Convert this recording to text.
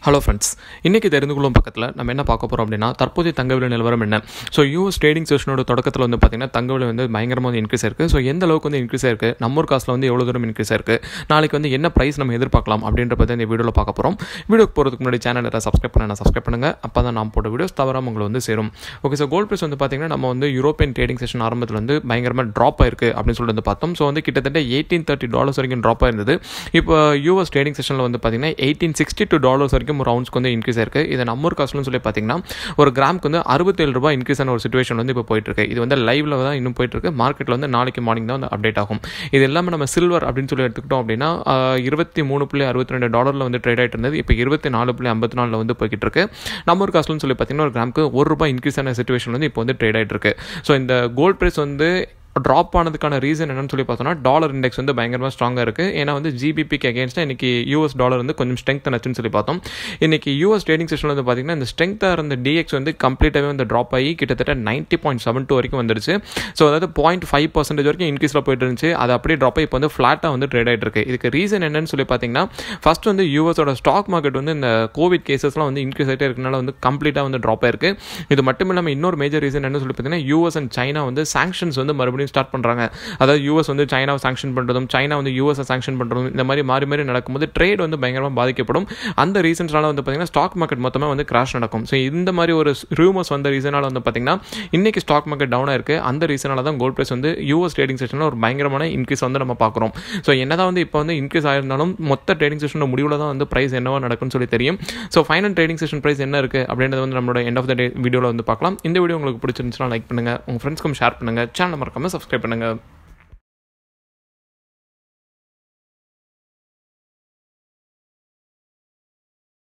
hello friends இன்றைக்கி தெரிந்து கொள்ளும் பக்கத்தில் நம்ம என்ன பார்க்க போகிறோம் அப்படின்னா தற்போதைய தங்க விலை நிலவரம் என்ன ஸோ யூஎஸ் ட்ரேடிங் செஷனோட தொடக்கத்தில் வந்து பார்த்திங்கன்னா தங்க விலை வந்து பயங்கரமாக வந்து இன்க்ரீஸ் ஆயிருக்கு ஸோ எந்த அளவுக்கு வந்து இன்க்ரீஸ் ஆயிருக்கு நம்ம ஊர் காசில் வந்து எவ்வளோ தூரம் இன்க்ரீஸ் ஆயிருக்கு நாளைக்கு வந்து என்ன ப்ரைஸ் நம்ம எதிர்பார்க்கலாம் அப்படின்ற பற்றி இந்த வீடியோவில் பார்க்க போகிறோம் வீடியோக்கு போகிறதுக்கு முன்னாடி சேனலை சப்ஸ்கிரைப் பண்ண சப்ஸ்கிரைப் பண்ணுங்கள் அப்போ தான் நான் போட்ட வீடியோஸ் தவறாமல் உங்களை வந்து சேரும் ஓகே ஸோ கோல்ட் ப்ரைஸ் வந்து பார்த்திங்கன்னா நம்ம வந்து யூரோப்பியன் ட்ரேடிங் செஷன் ஆரம்பத்தில் வந்து பயங்கரமாக ட்ராப் ஆயிருக்கு அப்படின்னு சொல்லிட்டு வந்து பார்த்தோம் ஸோ வந்து கிட்டத்தட்ட எயிட்டீன் தேர்ட்டி டாலர்ஸ் வரைக்கும் ட்ராப் ஆயிருந்தது இப்போ யூஎஸ் ட்ரேடிங் செஷனில் வந்து பார்த்திங்கன்னா எயிட்டீன் சிக்ஸ்டி டூ டாலர்ஸ் வரைக்கும் ஒரு ரவுண்ட்ஸ்க்கு வந்து இன்க்ரீஸ் ஆயிருக்கு இது நம்ம ஊர் காசுலன்னு சொல்லி பார்த்தீங்கன்னா ஒரு கிராமுக்கு வந்து அறுபத்தேழு ரூபாய் இன்க்ரீஸ் ஆன ஒரு சுச்சுவேஷன் வந்து இப்போ போயிட்டு இருக்கு இது வந்து லைவ்ல தான் இன்னும் போயிட்டு இருக்கு மார்க்கெட்டில் வந்து நாளைக்கு மார்னிங் தான் வந்து அப்டேட் ஆகும் இது எல்லாமே நம்ம சில்வர் அப்படின்னு சொல்லி எடுத்துக்கிட்டோம் அப்படின்னா ஆஹ், இருபத்தி மூணு புள்ளி அறுபத்தி ரெண்டு டாலரில் வந்து ட்ரேட் ஆகிட்டு இருந்தது இப்போ இருபத்தி நாலு புள்ளி ஐம்பத்தி நாலில் வந்து போய்கிட்டு இருக்கு நம்ம ஒரு காசுலன்னு சொல்லி பார்த்தீங்கன்னா ஒரு கிராமுக்கு ஒரு ரூபாய் இன்க்ரீஸ் ஆன சுச்சுவேஷன் வந்து இப்போ வந்து ட்ரேட் ஆகிட்டு இருக்கு ஸோ இந்த கோல்ட் ப்ரைஸ் வந்து ட்ராப் ஆனதுக்கான ரீசன் என்னன்னு சொல்லி பார்த்தோம்னா டாலர் இண்டெக்ஸ் வந்து பயங்கரமாக ஸ்ட்ராங்காக இருக்குது ஏன்னா வந்து ஜிபிபிக்கு அகேன்ஸ்டாக இன்னைக்கு யூஎஸ் டாலர் வந்து கொஞ்சம் ஸ்ட்ரென்த் ஆச்சுன்னு சொல்லி பார்த்தோம் இன்னைக்கு யூஎஸ் ட்ரேடிங் செஷனில் வந்து பார்த்தீங்கன்னா இந்த ஸ்ட்ரென்த்தாக இருந்த டிஎக்ஸ் வந்து கம்ப்ளீட்டாகவே வந்து ட்ராப் ஆகி கிட்டத்தட்ட நைன்ட்டி பாயிண்ட் செவன் டூ வரைக்கும் வந்துருச்சு ஸோ அதாவது பாயிண்ட் ஃபைவ் பர்சன்டேஜ் வரைக்கும் இன்க்ரீஸில் போயிட்டு இருந்துச்சு அது அப்படியே ட்ராப் ஆகி இப்போ வந்து ஃப்ளாட்டாக வந்து ட்ரேட் ஆகிட்டு இருக்கு இதுக்கு ரீசன் என்னன்னு சொல்லி பார்த்தீங்கன்னா ஃபர்ஸ்ட் வந்து யூஎஸோட ஸ்டாக் மார்க்கெட் வந்து இந்த கோவிட் கேசஸ்லாம் வந்து இன்க்ரீஸ் ஆகிட்டே இருக்கனால வந்து கம்ப்ளீட்டாக வந்து ட்ராப் ஆயிருக்கு இது மட்டும் இல்லாமல் இன்னொரு மேஜர் ரீசன் என்ன சொல்லி பார்த்தீங்கன்னா யூஎஸ் அண்ட் சைனா வந்து சாங்ஷன்ஸ் வந்து மறுபடியும் ஸ்டார்ட் பண்ணுறாங்க அதாவது யூஎஸ் வந்து சைனாவை சாங்ஷன் பண்ணுறதும் சைனா வந்து யூஎஸை சாங்ஷன் பண்ணுறதும் இந்த மாதிரி மாறி மாறி நடக்கும்போது ட்ரேட் வந்து பயங்கரமாக பாதிக்கப்படும் அந்த ரீசன்ஸ்னால வந்து பார்த்தீங்கன்னா ஸ்டாக் மார்க்கெட் மொத்தமாக வந்து கிராஷ் நடக்கும் ஸோ இந்த மாதிரி ஒரு ரூமர்ஸ் வந்த ரீசனால வந்து பார்த்தீங்கன்னா இன்னைக்கு ஸ்டாக் மார்க்கெட் டவுனாக இருக்குது அந்த ரீசனால தான் கோல்ட் ப்ரைஸ் வந்து யூஎஸ் ட்ரேடிங் செஷனில் ஒரு பயங்கரமான இன்க்ரீஸ் வந்து நம்ம பார்க்குறோம் ஸோ என்னதான் வந்து இப்போ வந்து இன்க்ரீஸ் ஆயிருந்தாலும் மொத்த ட்ரேடிங் செஷனோட முடிவில் தான் வந்து ப்ரைஸ் என்னவா நடக்கும்னு சொல்லி தெரியும் so final trading session price என்ன இருக்குது அப்படின்றது வந்து நம்மளோட எண்ட் ஆஃப் த டே வீடியோவில் வந்து பார்க்கலாம் இந்த வீடியோ உங்களுக்கு பிடிச்சிருந்துச்சுன்னா லைக் பண்ணுங்கள் உங்கள் ஃப்ரெண்ட்ஸ்க்கும் ஷேர் பண்ணுங்கள் சேனல் மறக்காமல் சப்ஸ்கிரைப் பண்ணுங்கள்